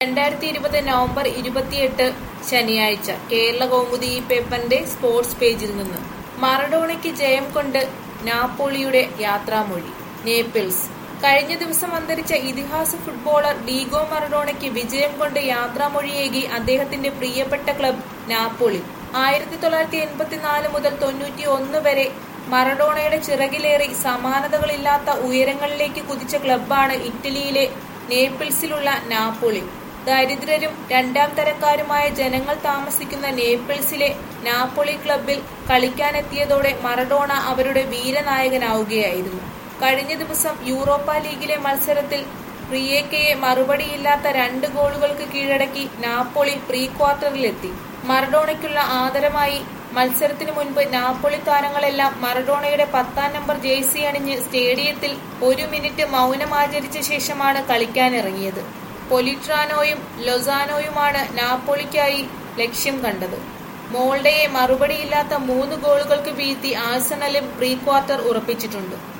രണ്ടായിരത്തി ഇരുപത് നവംബർ ഇരുപത്തിയെട്ട് ശനിയാഴ്ച കേരള കൗമുദി ഈ പേപ്പറിന്റെ സ്പോർട്സ് പേജിൽ നിന്ന് മറഡോണയ്ക്ക് ജയം കൊണ്ട് നാപ്പോളിയുടെ യാത്രാമൊഴി നേപ്പിൾസ് കഴിഞ്ഞ ദിവസം അന്തരിച്ച ഇതിഹാസ ഫുട്ബോളർ ഡീഗോ മറഡോണയ്ക്ക് വിജയം കൊണ്ട് യാത്രാമൊഴിയേകി അദ്ദേഹത്തിന്റെ പ്രിയപ്പെട്ട ക്ലബ് നാപ്പോളി ആയിരത്തി തൊള്ളായിരത്തി എൺപത്തിനാല് മുതൽ തൊണ്ണൂറ്റി ഒന്ന് വരെ മറഡോണയുടെ ചിറകിലേറി സമാനതകളില്ലാത്ത ഉയരങ്ങളിലേക്ക് കുതിച്ച ക്ലബ്ബാണ് ഇറ്റലിയിലെ നേപ്പിൾസിലുള്ള നാപ്പോളി ദരിദ്രരും രണ്ടാം തരക്കാരുമായ ജനങ്ങൾ താമസിക്കുന്ന നേപ്പിൾസിലെ നാപ്പോളി ക്ലബിൽ കളിക്കാനെത്തിയതോടെ മറഡോണ അവരുടെ വീരനായകനാവുകയായിരുന്നു കഴിഞ്ഞ ദിവസം യൂറോപ്പ ലീഗിലെ മത്സരത്തിൽ റിയേക്കയെ മറുപടിയില്ലാത്ത രണ്ട് ഗോളുകൾക്ക് കീഴടക്കി നാപ്പോളി പ്രീ ക്വാർട്ടറിലെത്തി മറഡോണയ്ക്കുള്ള ആദരമായി മത്സരത്തിന് മുൻപ് നാപ്പോളി താരങ്ങളെല്ലാം മറഡോണയുടെ പത്താം നമ്പർ ജേഴ്സി അണിഞ്ഞ് സ്റ്റേഡിയത്തിൽ ഒരു മിനിറ്റ് മൗനമാചരിച്ച ശേഷമാണ് കളിക്കാനിറങ്ങിയത് പൊലിട്രാനോയും ലൊസാനോയുമാണ് നാപ്പോളിക്കായി ലക്ഷ്യം കണ്ടത് മോൾഡയെ മറുപടിയില്ലാത്ത മൂന്ന് ഗോളുകൾക്ക് വീഴ്ത്തി ആഴ്സണലും പ്രീ ക്വാർട്ടർ ഉറപ്പിച്ചിട്ടുണ്ട്